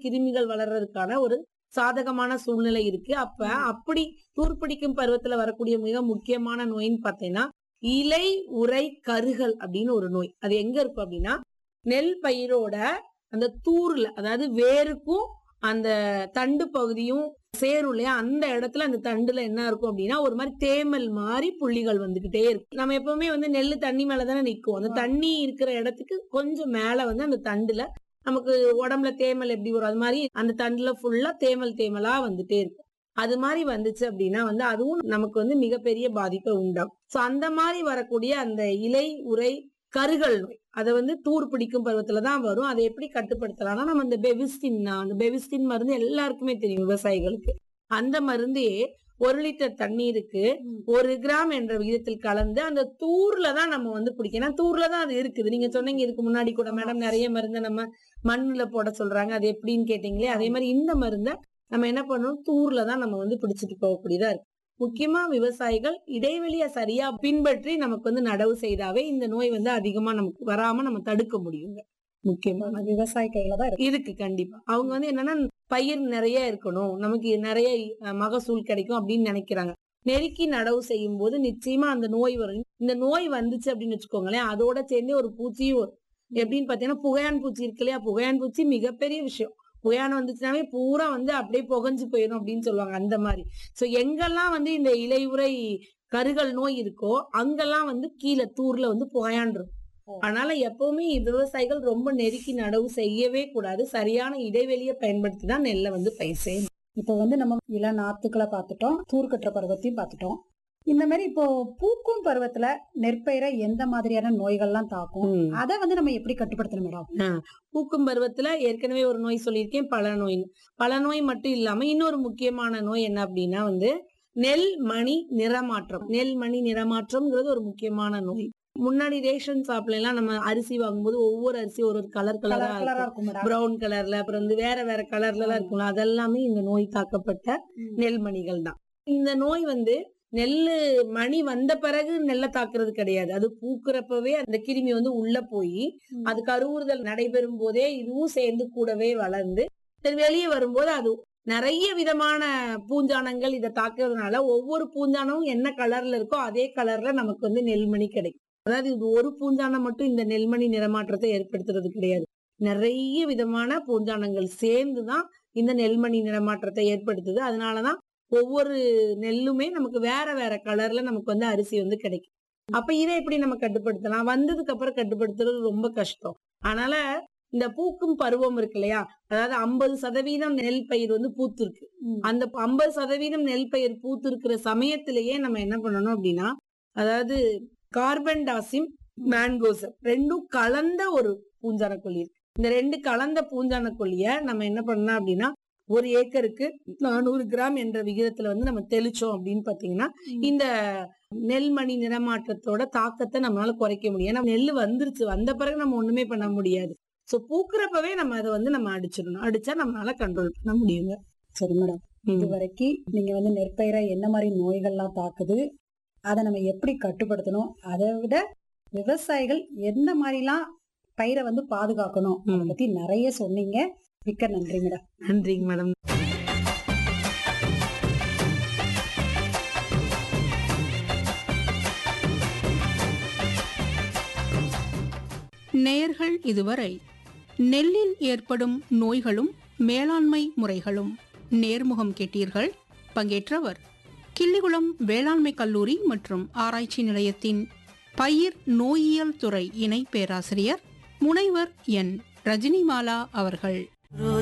கிருமிகள் வளர்றதுக்கான ஒரு சாதகமான சூழ்நிலை இருக்கு அப்ப அப்படி தூர்பிடிக்கும் பருவத்துல வரக்கூடிய மிக முக்கியமான நோயின்னு பார்த்தீங்கன்னா இலை உரை கருகள் அப்படின்னு ஒரு நோய் அது எங்க இருக்கும் அப்படின்னா நெல் பயிரோட அந்த தூர்ல அதாவது வேருக்கும் அந்த தண்டு பகுதியும் சேரும் இல்லையா அந்த இடத்துல அந்த தண்டுல என்ன இருக்கும் அப்படின்னா ஒரு மாதிரி தேமல் மாதிரி புள்ளிகள் வந்துகிட்டே இருக்கும் நம்ம எப்பவுமே வந்து நெல் தண்ணி மேலதானே நிக்கும் அந்த தண்ணி இருக்கிற இடத்துக்கு கொஞ்சம் மேல வந்து அந்த தண்டுல நமக்கு உடம்புல தேமல் எப்படி வரும் அது மாதிரி அந்த தண்டுல ஃபுல்லா தேமல் தேமலா வந்துட்டே இருக்கும் அது மாதிரி வந்துச்சு அப்படின்னா வந்து அதுவும் நமக்கு வந்து மிகப்பெரிய பாதிப்பை உண்டாகும் சோ அந்த மாதிரி வரக்கூடிய அந்த இலை உரை கருகள் நோய் அதை வந்து தூர் பிடிக்கும் பருவத்துல தான் வரும் அதை எப்படி கட்டுப்படுத்தலாம்னா நம்ம இந்த பெவிஸ்டின் அந்த பெவிஸ்டின் மருந்து எல்லாருக்குமே தெரியும் விவசாயிகளுக்கு அந்த மருந்தே ஒரு லிட்டர் தண்ணீருக்கு ஒரு கிராம் என்ற விகிதத்தில் கலந்து அந்த தூர்ல தான் நம்ம வந்து பிடிக்கணும் ஏன்னா தூர்ல தான் அது இருக்குது நீங்க சொன்னீங்க இதுக்கு முன்னாடி கூட மேடம் நிறைய மருந்து நம்ம மண்ணுல போட சொல்றாங்க அது எப்படின்னு கேட்டீங்களே அதே மாதிரி இந்த மருந்தை நம்ம என்ன பண்ணணும் தூர்ல தான் நம்ம வந்து பிடிச்சிட்டு போகக்கூடியதா இருக்கு முக்கியமா விவசாயிகள் இடைவெளியை சரியா பின்பற்றி நமக்கு வந்து நடவு செய்தாவே இந்த நோய் வந்து அதிகமா நமக்கு வராம நம்ம தடுக்க முடியுங்க முக்கியமா விவசாய கையில தான் இருக்கு இருக்கு கண்டிப்பா அவங்க வந்து என்னன்னா பயிர் நிறைய இருக்கணும் நமக்கு நிறைய அஹ், மகசூல் கிடைக்கும் அப்படின்னு நினைக்கிறாங்க நெருக்கி நடவு செய்யும் போது நிச்சயமா அந்த நோய் வரும் இந்த நோய் வந்துச்சு அப்படின்னு வச்சுக்கோங்களேன் அதோட சேர்ந்து ஒரு பூச்சியும் வரும் எப்படின்னு பாத்தீங்கன்னா புகையான் பூச்சி இருக்கு இல்லையா புகையான் பூச்சி மிகப்பெரிய விஷயம் புகையான் வந்துச்சுனாவே பூரா வந்து அப்படியே புகைஞ்சு போயிடும் அப்படின்னு சொல்லுவாங்க அந்த மாதிரி சோ எங்கெல்லாம் வந்து இந்த இலையுறை கருகள் நோய் இருக்கோ அங்கெல்லாம் வந்து கீழே தூர்ல வந்து புகையான் இருக்கும் ஓ. அதனால எப்பவுமே விவசாயிகள் ரொம்ப நெருக்கி நடவு செய்யவே கூடாது சரியான இடைவெளியை பயன்படுத்தி தான் நெல்லை வந்து பயிர் செய்யணும் இப்போ வந்து நம்ம இள நாத்துக்களை பார்த்துட்டோம் தூர்க்கட்டுற பருவத்தையும் பார்த்துட்டோம் இந்த மாதிரி இப்போ பூக்கும் பருவத்துல நெற்பயிரை எந்த மாதிரியான நோய்கள்லாம் தாக்கும் ம். அதை வந்து நம்ம எப்படி கட்டுப்படுத்தணும் மேடம் பூக்கும் பருவத்துல ஏற்கனவே ஒரு நோய் சொல்லியிருக்கேன் பல நோய் பல நோய் மட்டும் இல்லாம இன்னொரு முக்கியமான நோய் என்ன அப்படின்னா வந்து நெல் மணி நிறமாற்றம் நெல் மணி நிறமாற்றம்ங்கிறது ஒரு முக்கியமான நோய் முன்னாடி ரேஷன் ஷாப்ல எல்லாம் நம்ம அரிசி வாங்கும்போது ஒவ்வொரு அரிசி ஒரு ஒரு கலர் கலரா கலர் கலரா இருக்கும் மேடம் பிரவுன் கலர்ல அப்புறம் வந்து வேற வேற கலர்ல எல்லாம் இருக்கும்ல அதெல்லாமே இந்த நோய் தாக்கப்பட்ட ம். நெல்மணிகள் தான் இந்த நோய் வந்து நெல்லு மணி வந்த பிறகு நெல்லை தாக்குறது கிடையாது அது பூக்குறப்பவே அந்த கிருமி வந்து உள்ள போய் ம். அது கருவுறுதல் நடைபெறும் போதே இதுவும் சேர்ந்து கூடவே வளர்ந்து சரி வெளியே வரும்போது அது நிறைய விதமான பூஞ்சானங்கள் இதை தாக்குறதுனால ஒவ்வொரு பூஞ்சானமும் என்ன கலர்ல இருக்கோ அதே கலர்ல நமக்கு வந்து நெல்மணி கிடைக்கும் அதாவது இது ஒரு பூஞ்சானம் மட்டும் இந்த நெல்மணி நிறமாற்றத்தை ஏற்படுத்துறது கிடையாது நிறைய விதமான பூஞ்சானங்கள் சேர்ந்துதான் இந்த நெல்மணி நிறமாற்றத்தை ஏற்படுத்துது அதனாலதான் ஒவ்வொரு நெல்லுமே நமக்கு வேற வேற கலர்ல நமக்கு வந்து அரிசி வந்து கிடைக்கும் அப்ப இதை எப்படி நம்ம கட்டுப்படுத்தலாம் வந்ததுக்கு அப்புறம் கட்டுப்படுத்துறது ரொம்ப கஷ்டம் அதனால இந்த பூக்கும் பருவம் இருக்கு இல்லையா அதாவது ஐம்பது சதவீதம் நெல் பயிர் வந்து பூத்திருக்கு ம். அந்த ஐம்பது சதவீதம் நெல் பயிர் பூத்திருக்கிற சமயத்திலேயே நம்ம என்ன பண்ணணும் அப்படின்னா அதாவது கார்பன் டாசிம் மேங்கோசம் ரெண்டும் கலந்த ஒரு பூஞ்சான கொல்லி இருக்கு இந்த ரெண்டு கலந்த பூஞ்சான கொல்லிய நம்ம என்ன பண்ணலாம் அப்படின்னா ஒரு ஏக்கருக்கு நானூறு கிராம் என்ற விகிதத்துல வந்து நம்ம தெளிச்சோம் அப்படின்னு பாத்தீங்கன்னா இந்த நெல்மணி நிறமாற்றத்தோட தாக்கத்தை நம்மளால குறைக்க முடியும் ஏன்னா நெல் வந்துருச்சு வந்த பிறகு நம்ம ஒண்ணுமே பண்ண முடியாது சோ பூக்குறப்பவே நம்ம அதை வந்து நம்ம அடிச்சிடணும் அடிச்சா நம்மளால கண்ட்ரோல் பண்ண முடியுங்க சரி மேடம் இது வரைக்கும் நீங்க வந்து நெற்பயிரை என்ன மாதிரி நோய்கள்லாம் தாக்குது அதை நம்ம எப்படி கட்டுப்படுத்தணும் அதை விட விவசாயிகள் எந்த மாதிரிலாம் பயிரை வந்து பாதுகாக்கணும் அதை ம். பத்தி நிறைய சொன்னீங்க மிக்க நன்றி மேடம் நன்றிங்க மேடம் நேயர்கள் இதுவரை நெல்லில் ஏற்படும் நோய்களும் மேலாண்மை முறைகளும் நேர்முகம் கேட்டீர்கள் பங்கேற்றவர் கிள்ளிகுளம் வேளாண்மை கல்லூரி மற்றும் ஆராய்ச்சி நிலையத்தின் பயிர் நோயியல் துறை இணை பேராசிரியர் முனைவர் என் ரஜினிமாலா அவர்கள்